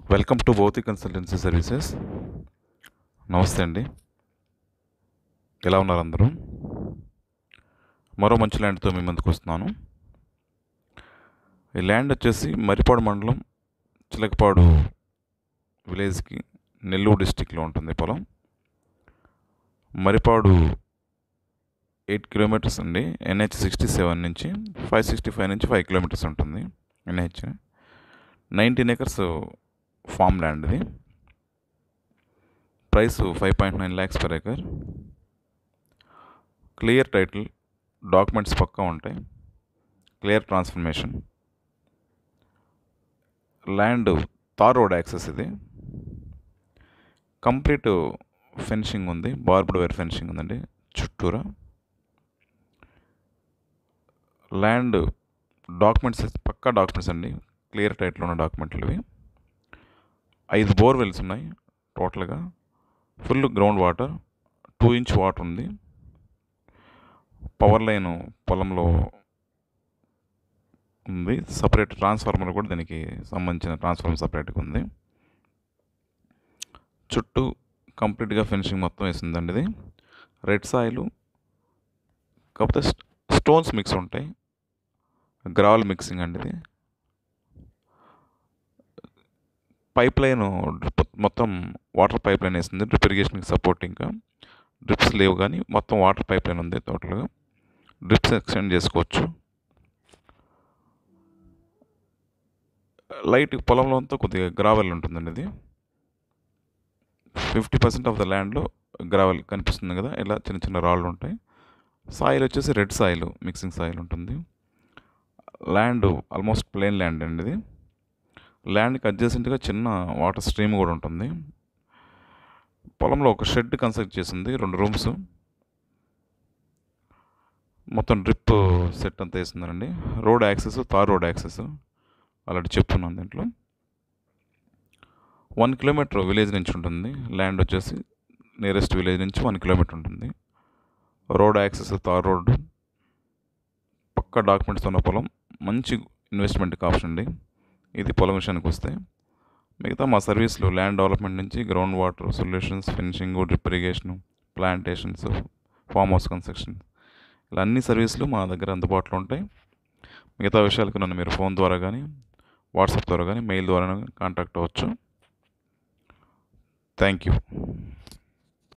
welcome to Bhautik consultancy services నమస్తే అండి ఎలా ఉన్నారు అందరూ మరో మంచి ల్యాండ్తో మీ ముందుకు వస్తున్నాను ఈ ల్యాండ్ వచ్చేసి మరిపాడు మండలం చిలకపాడు విలేజ్కి నెల్లూరు డిస్టిక్లో ఉంటుంది పొలం మరిపాడు ఎయిట్ కిలోమీటర్స్ అండి ఎన్హెచ్ సిక్స్టీ సెవెన్ నుంచి ఫైవ్ సిక్స్టీ ఫైవ్ నుంచి ఫైవ్ కిలోమీటర్స్ ఉంటుంది NH nineteen acres farm land ఇది price five point nine lakhs per acre clear title documents పక్కా ఉంటాయి clear transformation land tar road access ఇది కంప్లీట్ ఫెన్సింగ్ ఉంది barbed wire fencing ఉందండి చుట్టూరా ల్యాండ్ డాక్యుమెంట్స్ పక్కా డాక్యుమెంట్స్ అండి క్లియర్ టైట్లో ఉన్న డాక్యుమెంట్లు ఇవి ఐదు బోర్వెల్స్ ఉన్నాయి టోటల్గా full ground water two inch water ఉంది పవర్ లైన్ పొలంలో ఉంది సపరేట్ ట్రాన్స్ఫార్మర్ కూడా దీనికి సంబంధించిన ట్రాన్స్ఫార్మర్ సపరేట్గా ఉంది చుట్టూ కంప్లీట్గా ఫినిషింగ్ మొత్తం వేసిందండి ఇది రెడ్ సాయిలు కాకపోతే స్టోన్స్ మిక్స్ ఉంటాయి గ్రావల్ మిక్సింగ్ అండి ఇది పైప్ లైన్ మొత్తం వాటర్ పైప్ లైన్ వేసింది డ్రిప్ ఇరిగేషన్కి సపోర్ట్ ఇంకా డ్రిప్స్ లేవు కానీ మొత్తం వాటర్ పైప్ లైన్ ఉంది టోటల్గా డ్రిప్స్ ఎక్స్టెండ్ చేసుకోవచ్చు లైట్ పొలంలో అంతా కొద్దిగా గ్రావెల్ ఉంటుందండి ఇది ఫిఫ్టీ పర్సెంట్ ఆఫ్ ద ల్యాండ్లో గ్రావెల్ కనిపిస్తుంది కదా ఇలా చిన్న చిన్న రాళ్ళు ఉంటాయి సాయిల్ వచ్చేసి రెడ్ సాయిల్ మిక్సింగ్ సాయిల్ ఉంటుంది ల్యాండ్ ఆల్మోస్ట్ ప్లెయిన్ ల్యాండ్ అండి ఇది ల్యాండ్కి అడ్జసెంట్గా చిన్న వాటర్ స్ట్రీమ్ కూడా ఉంటుంది పొలంలో ఒక షెడ్ కన్స్ట్రక్ట్ చేసింది రెండు రూమ్స్ మొత్తం డ్రిప్ సెట్ అంతా వేసిందండి road access tar road access అలాంటి చెప్పున్నాను దీంట్లో వన్ కిలోమీటర్ విలేజ్ నుంచి ఉంటుంది ల్యాండ్ వచ్చేసి నియరెస్ట్ విలేజ్ నుంచి వన్ కిలోమీటర్ ఉంటుంది రోడ్ యాక్సెస్ తార్ రోడ్ పక్క డాక్యుమెంట్స్ ఉన్న పొలం మంచి ఇన్వెస్ట్మెంట్కి ఆప్షన్ అండి ఇది పొలం విషయానికి వస్తే మిగతా మా సర్వీస్లు ల్యాండ్ డెవలప్మెంట్ నుంచి ground water solutions finishing drip irrigation plantations farm house construction ఇలా అన్ని సర్వీసులు మా దగ్గర అందుబాటులో ఉంటాయి మిగతా విషయాలకు నన్ను మీరు ఫోన్ ద్వారా కానీ వాట్సాప్ ద్వారా కానీ మెయిల్ ద్వారా కాంటాక్ట్ అవ్వచ్చు థ్యాంక్ యూ